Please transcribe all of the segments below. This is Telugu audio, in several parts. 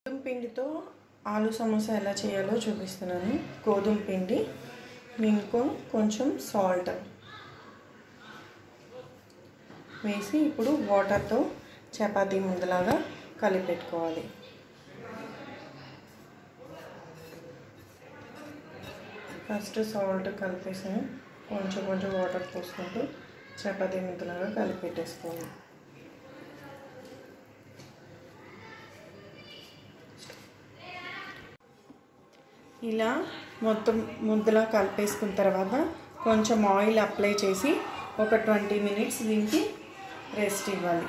గోధుమ పిండితో ఆలు సమోసా ఎలా చేయాలో చూపిస్తున్నాను గోధుమ పిండి ఇంకో కొంచెం సాల్ట్ వేసి ఇప్పుడు వాటర్తో చపాతీ ముందులాగా కలిపెట్టుకోవాలి ఫస్ట్ సాల్ట్ కలిపేసాను కొంచెం కొంచెం వాటర్ పోసుకుంటూ చపాతీ ముద్దలాగా కలిపెట్టేసుకోవాలి ఇలా మొత్తం ముద్దలా కలిపేసుకున్న తర్వాత కొంచెం ఆయిల్ అప్లై చేసి ఒక ట్వంటీ మినిట్స్ దీనికి రెస్ట్ ఇవ్వాలి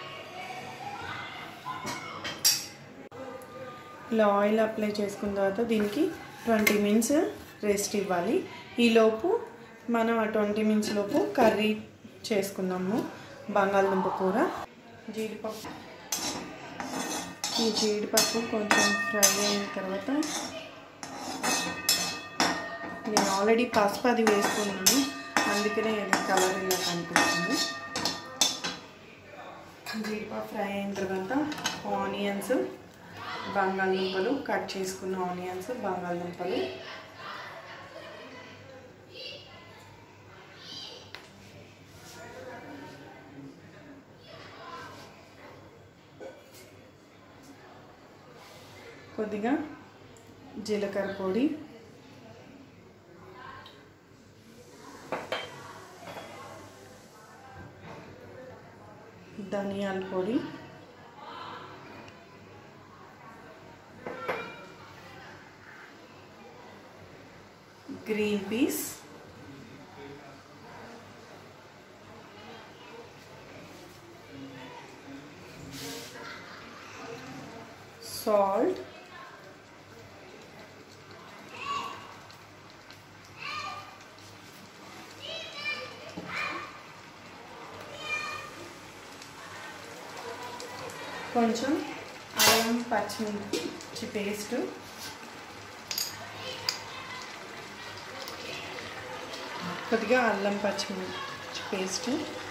ఇలా ఆయిల్ అప్లై చేసుకున్న తర్వాత దీనికి ట్వంటీ మినిట్స్ రెస్ట్ ఇవ్వాలి ఈలోపు మనం ఆ ట్వంటీ మినిట్స్ లోపు కర్రీ చేసుకుందాము బంగాళదుంప కూర జీడిపప్పు ఈ జీడిపప్పు కొంచెం ఫ్రై అయిన తర్వాత నేను ఆల్రెడీ పసుపు అది వేసుకున్నాను అందుకనే అది కలర్ ఇలా కనిపిస్తుంది జీడిపప్పు ఫ్రై అయిన తర్వాత ఆనియన్స్ బంగాళదుంపలు కట్ చేసుకున్న ఆనియన్స్ బంగాళదుంపలు కొద్దిగా జీలకర్ర పొడి ధనియాల పొడి గ్రీన్ పీస్ సాల్ట్ కొంచెం అల్లం పచ్చిమిర్చి పేస్ట్ కొద్దిగా అల్లం పచ్చిమిర్చి పేస్ట్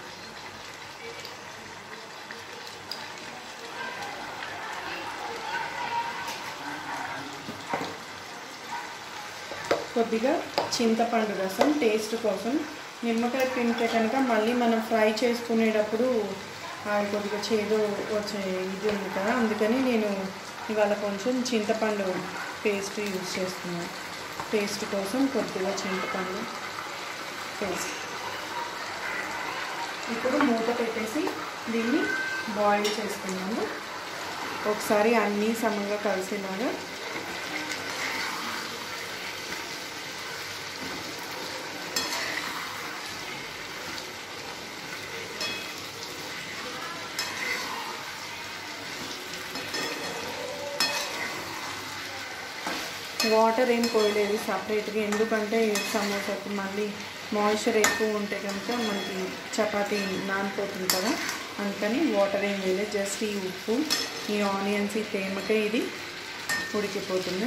కొద్దిగా చింతపండు రసం టేస్ట్ కోసం నిమ్మకాయ తింటే కనుక మళ్ళీ మనం ఫ్రై చేసుకునేటప్పుడు అది కొద్దిగా చేదు వచ్చే ఇది ఉంది కదా అందుకని నేను ఇవాళ కొంచెం చింతపండు పేస్ట్ యూజ్ చేస్తున్నాను పేస్ట్ కోసం కొద్దిగా చింతపండు పేస్ట్ ఇప్పుడు మూత పెట్టేసి దీన్ని బాయిల్ చేసుకున్నాము ఒకసారి అన్నీ సమంగా కలిసేలాగా వాటర్ ఏం పోయలేదు సపరేట్గా ఎందుకంటే సమోసాకి మళ్ళీ మాయిశ్చర్ ఎక్కువ ఉంటే కనుక మనకి చపాతీ నానిపోతుంది కదా అందుకని వాటర్ ఏం వేయలేదు జస్ట్ ఈ ఉప్పు ఈ ఆనియన్స్ ఈ తేమకే ఇది ఉడికిపోతుంది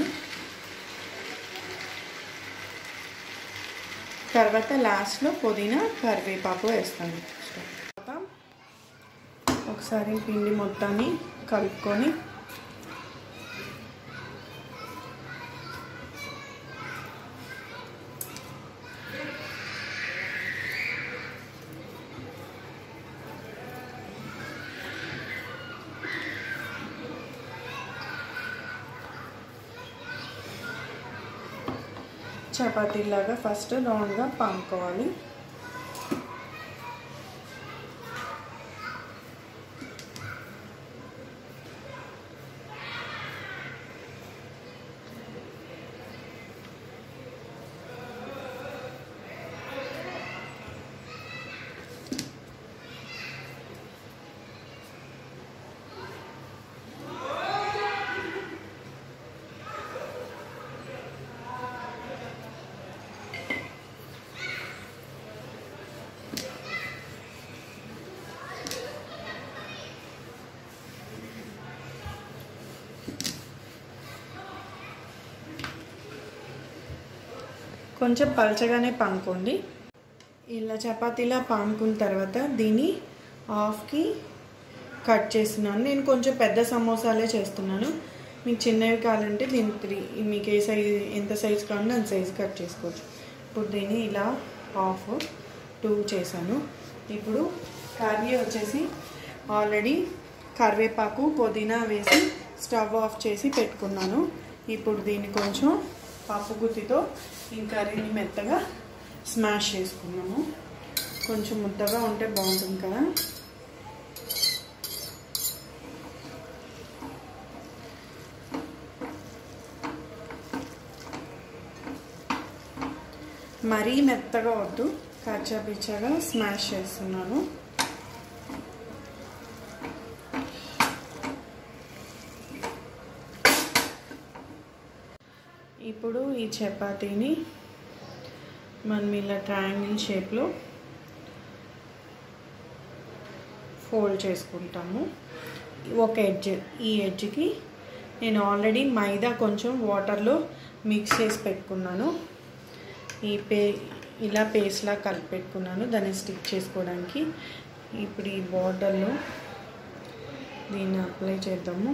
తర్వాత లాస్ట్లో పుదీనా కరివేపాకు వేస్తాను తర్వాత ఒకసారి పిండి మొత్తాన్ని కలుపుకొని చపాతీలాగా ఫస్ట్ రౌండ్గా పాముకోవాలి కొంచెం పలచగానే పాముకోండి ఇలా చపాతీలా పాముకున్న తర్వాత దీన్ని హాఫ్కి కట్ చేస్తున్నాను నేను కొంచెం పెద్ద సమోసాలే చేస్తున్నాను మీకు చిన్నవి కావాలంటే దీని త్రీ మీకు ఏ సైజ్ ఎంత సైజ్ కావాలంటే అంత సైజ్ కట్ చేసుకోవచ్చు ఇప్పుడు దీన్ని ఇలా హాఫ్ టూ చేశాను ఇప్పుడు కర్రీ వచ్చేసి ఆల్రెడీ కరివేపాకు పుదీనా వేసి స్టవ్ ఆఫ్ చేసి పెట్టుకున్నాను ఇప్పుడు దీన్ని కొంచెం పప్పు గుత్తితో ఈ కర్రీని మెత్తగా స్మాష్ చేసుకున్నాము కొంచెం ముద్దగా ఉంటే బాగుంటుంది కదా మరీ మెత్తగా వద్దు కచ్చా పిచ్చాగా స్మాష్ చేస్తున్నాను ఇప్పుడు ఈ చపాతీని మనం ఇలా ట్రయాంగిల్ షేప్లో ఫోల్డ్ చేసుకుంటాము ఒక ఎడ్జ్ ఈ ఎడ్జ్కి నేను ఆల్రెడీ మైదా కొంచెం వాటర్లో మిక్స్ చేసి పెట్టుకున్నాను ఈ పే ఇలా పేస్ట్లా కలిపి పెట్టుకున్నాను దాన్ని స్టిక్ చేసుకోవడానికి ఇప్పుడు ఈ బార్డర్లో దీన్ని అప్లై చేద్దాము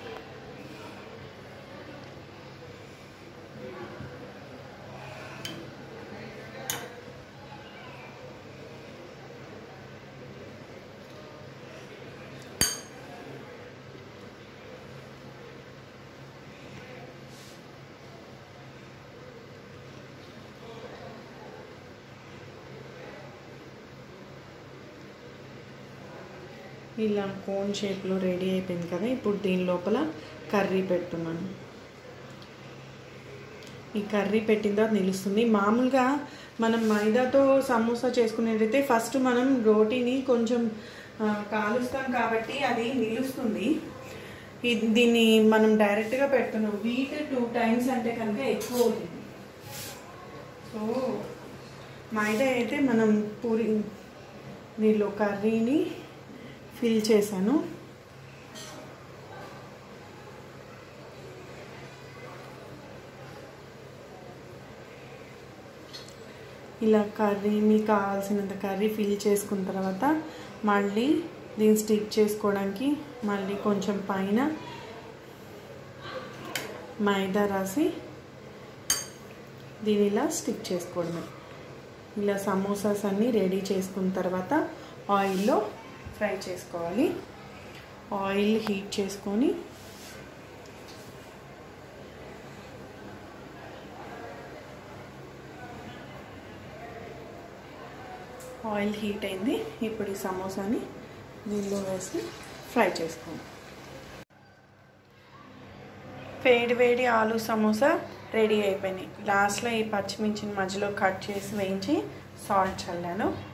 ఇలా కోన్ షేప్లో రెడీ అయిపోయింది కదా ఇప్పుడు దీని లోపల కర్రీ పెడుతున్నాను ఈ కర్రీ పెట్టిన తర్వాత నిలుస్తుంది మామూలుగా మనం మైదాతో సమోసా చేసుకునేదైతే ఫస్ట్ మనం రోటీని కొంచెం ఆ, కాలుస్తాం కాబట్టి అది నిలుస్తుంది ఇది దీన్ని మనం డైరెక్ట్గా పెడుతున్నాం వీట్ టూ టైమ్స్ అంటే కనుక ఎక్కువ అవుతుంది సో మైదా అయితే మనం పూరి దీనిలో కర్రీని ఫిల్ చేశాను ఇలా కర్రీ మీకు కావాల్సినంత కర్రీ ఫిల్ చేసుకున్న తర్వాత మళ్ళీ దీన్ని స్టిక్ చేసుకోవడానికి మళ్ళీ కొంచెం పైన మైదా రాసి దీని ఇలా స్టిక్ చేసుకోవడమే ఇలా సమోసాస్ అన్నీ రెడీ చేసుకున్న తర్వాత ఆయిల్లో ఫ్రై చేసుకోవాలి ఆయిల్ హీట్ చేసుకొని ఆయిల్ హీట్ అయింది ఇప్పుడు ఈ సమోసాని దీనిలో వేసి ఫ్రై చేసుకోండి వేడి వేడి ఆలు సమోసా రెడీ అయిపోయినాయి లాస్ట్లో ఈ పచ్చిమిర్చిని మధ్యలో కట్ చేసి వేయించి సాల్ట్ చల్లాను